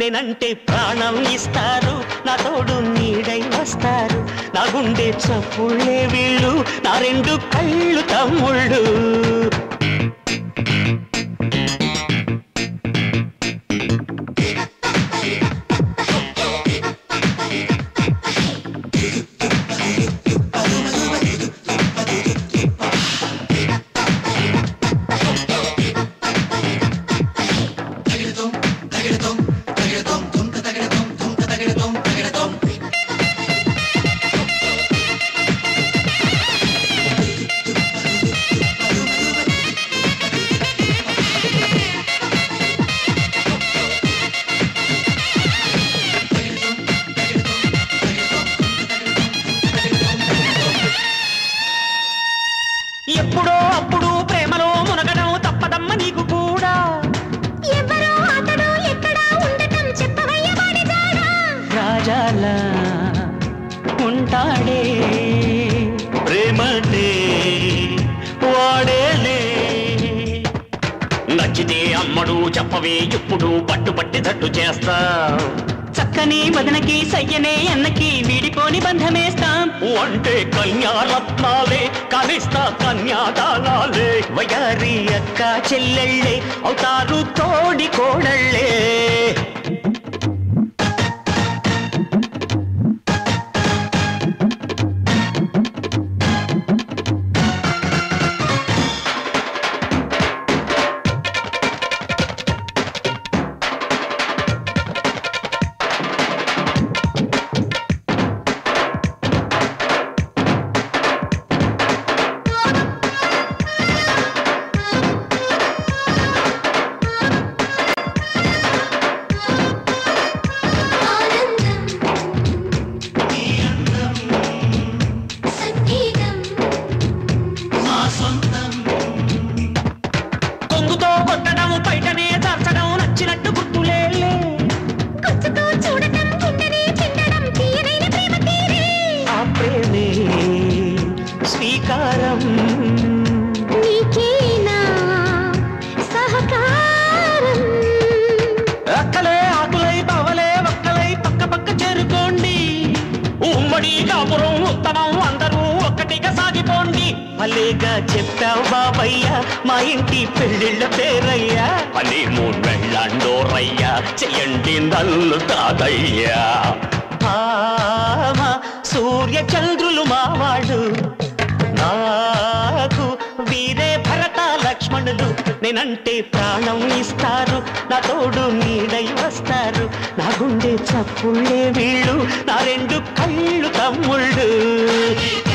నేనంటే ప్రాణం ఇస్తారు నా తోడు నీడై వస్తారు నా గుండె చప్పుళ్ళే వీళ్ళు నా రెండు కళ్ళు తమ్ముళ్ళు ఎప్పుడో అప్పుడు ప్రేమలో మునగడం తప్పదమ్మ నీకు కూడా ఎవరో అతడు ఎక్కడా ఉండటం చెప్పవయ్య వాడి జాడా రాజాల ఉంటాడే ప్రేమనే వాడేలే నచ్చితే అమ్మడు చెప్పవే ఇప్పుడు పట్టుపట్టి తట్టు చేస్తా చక్కని వదనకి సయ్యనే అన్నకి వీడిపోని బంధమేస్తాం అంటే కన్యారత్నాలే కనిస్తా కన్యాదానాలే వయారి అక్క చెల్లెళ్ళే అవుతారు తోడి కోడళ్ళే ఆనందం సంగీతం కొంగుతో కొట్టడం బయటనే దాచడం నచ్చినట్టు గుర్తులేలే గుచ్చుతో చూడటం గుండెనే చిండడం తీయనైన ప్రేమ తీరే ఆ ప్రేమే స్వీకారం నీకేనా సహకారం అక్కలే ఆకులై బావలే ఒక్కలై పక్క పక్క చేరుకోండి ఉమ్మడి కాపురం ఉత్తమం అందరూ ఒక్కటిగా సాగిపోండి భలేగా చెప్పావు బాబయ్య మా ఇంటి పెళ్ళిళ్ళ పేరయ్యా అని మూడు వెళ్ళండోరయ్యా చెయ్యండి నల్లు తాదయ్యా భామ సూర్య చంద్రులు మావాడు నాకు వీరే భరత లక్ష్మణులు నేనంటే ప్రాణం ఇస్తారు నా తోడు నీడై వస్తారు నా గుండె చప్పుళ్ళే వీళ్ళు నా రెండు కళ్ళు తమ్ముళ్ళు